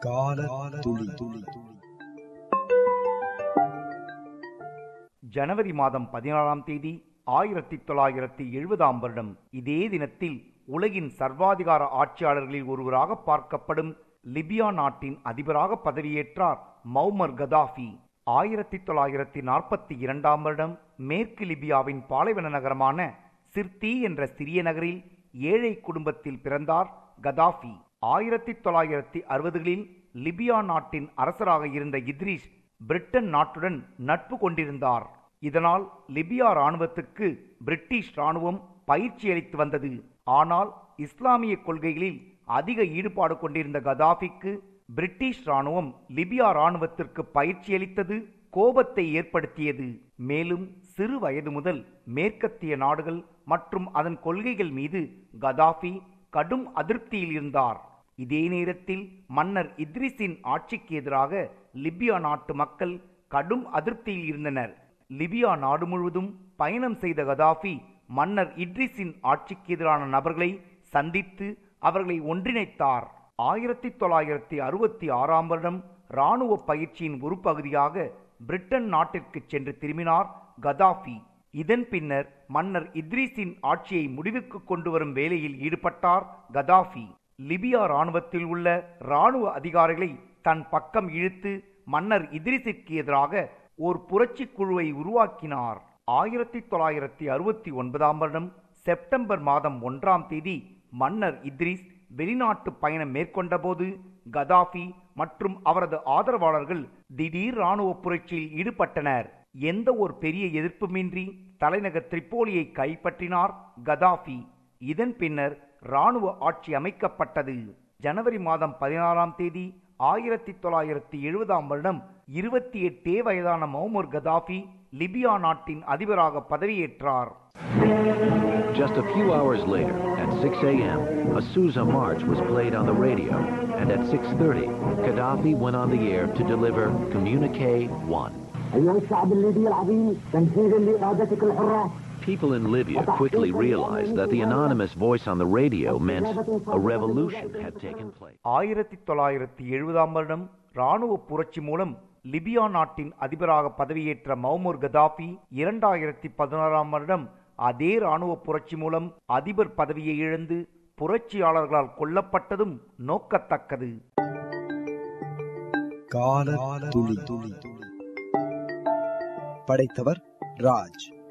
கால துளி துளி ஜனவரி மாதம் பதினாறாம் தேதி ஆயிரத்தி தொள்ளாயிரத்தி எழுபதாம் வருடம் இதே தினத்தில் உலகின் சர்வாதிகார ஆட்சியாளர்களில் ஒருவராக பார்க்கப்படும் லிபியா நாட்டின் அதிபராக பதவியேற்றார் மௌமர் கதாஃபி ஆயிரத்தி தொள்ளாயிரத்தி நாற்பத்தி இரண்டாம் வருடம் மேற்கு லிபியாவின் பாலைவன நகரமான சிர்தி என்ற சிறிய நகரில் ஏழை குடும்பத்தில் பிறந்தார் கதாஃபி ஆயிரத்தி தொள்ளாயிரத்தி அறுபதுகளில் லிபியா நாட்டின் அரசராக இருந்த இத்ரிஸ் பிரிட்டன் நாட்டுடன் நட்பு கொண்டிருந்தார் இதனால் லிபியா ராணுவத்துக்கு பிரிட்டிஷ் ராணுவம் பயிற்சி அளித்து வந்தது ஆனால் இஸ்லாமிய கொள்கைகளில் அதிக ஈடுபாடு கொண்டிருந்த கதாஃபிக்கு பிரிட்டிஷ் ராணுவம் லிபியா ராணுவத்திற்கு பயிற்சி அளித்தது கோபத்தை ஏற்படுத்தியது மேலும் சிறு வயது முதல் மேற்கத்திய நாடுகள் மற்றும் அதன் கொள்கைகள் மீது கதாஃபி கடும் அதிருப்தியில் இருந்தார் இதே நேரத்தில் மன்னர் இத்ரிஸின் ஆட்சிக்கு எதிராக லிபியா நாட்டு மக்கள் கடும் அதிருப்தியில் இருந்தனர் லிபியா நாடு முழுவதும் பயணம் செய்த கதாஃபி மன்னர் இட்ரிஸின் ஆட்சிக்கு எதிரான நபர்களை சந்தித்து அவர்களை ஒன்றிணைத்தார் ஆயிரத்தி தொள்ளாயிரத்தி அறுபத்தி ஆறாம் வருடம் இராணுவ பயிற்சியின் ஒரு பகுதியாக பிரிட்டன் நாட்டிற்கு சென்று திரும்பினார் கதாஃபி இதன் பின்னர் மன்னர் இத்ரீஸின் ஆட்சியை முடிவுக்கு கொண்டு வரும் வேலையில் ஈடுபட்டார் கதாஃபி லிபியா ராணுவத்தில் உள்ள ராணுவ அதிகாரிகளை தன் பக்கம் இழுத்து மன்னர் இத்ரிஸிற்கு எதிராக ஓர் புரட்சி குழுவை உருவாக்கினார் ஆயிரத்தி தொள்ளாயிரத்தி அறுபத்தி ஒன்பதாம் வருடம் செப்டம்பர் மாதம் ஒன்றாம் தேதி மன்னர் இத்ரிஸ் வெளிநாட்டு பயணம் மேற்கொண்டபோது கதாஃபி மற்றும் அவரது ஆதரவாளர்கள் திடீர் ராணுவ புரட்சியில் ஈடுபட்டனர் எந்த ஒரு பெரிய எதிர்ப்புமின்றி தலைநகர் திரிப்போலியை கைப்பற்றினார் கதாஃபி இதன் பின்னர் ராணுவ ஆட்சி அமைக்கப்பட்டது ஜனவரி மாதம் பதினாறாம் தேதி ஆயிரத்தி தொள்ளாயிரத்தி எழுபதாம் வருடம் இருபத்தி எட்டே வயதான மௌமர் கதாஃபி லிபியா நாட்டின் அதிபராக பதவியேற்றார் Just a few hours later, at 6 a.m., a Sousa march was played on the radio, and at 6.30, Gaddafi went on the air to deliver Communique 1. أيها الشعب الليبي العظيم تنفيذا لإرادتك الحرة People in Libya quickly realized that the anonymous voice on the radio meant a revolution had taken place. ஆயிரத்தி தொள்ளாயிரத்தி எழுபதாம் வருடம் ராணுவ புரட்சி மூலம் Libya நாட்டின் அதிபராக பதவியேற்ற மௌமூர் கதாஃபி இரண்டாயிரத்தி பதினாறாம் வருடம் அதே ராணுவ புரட்சி மூலம் அதிபர் பதவியை இழந்து புரட்சியாளர்களால் கொல்லப்பட்டதும் நோக்கத்தக்கது கால துளி துளி படைத்தவர் ராஜ்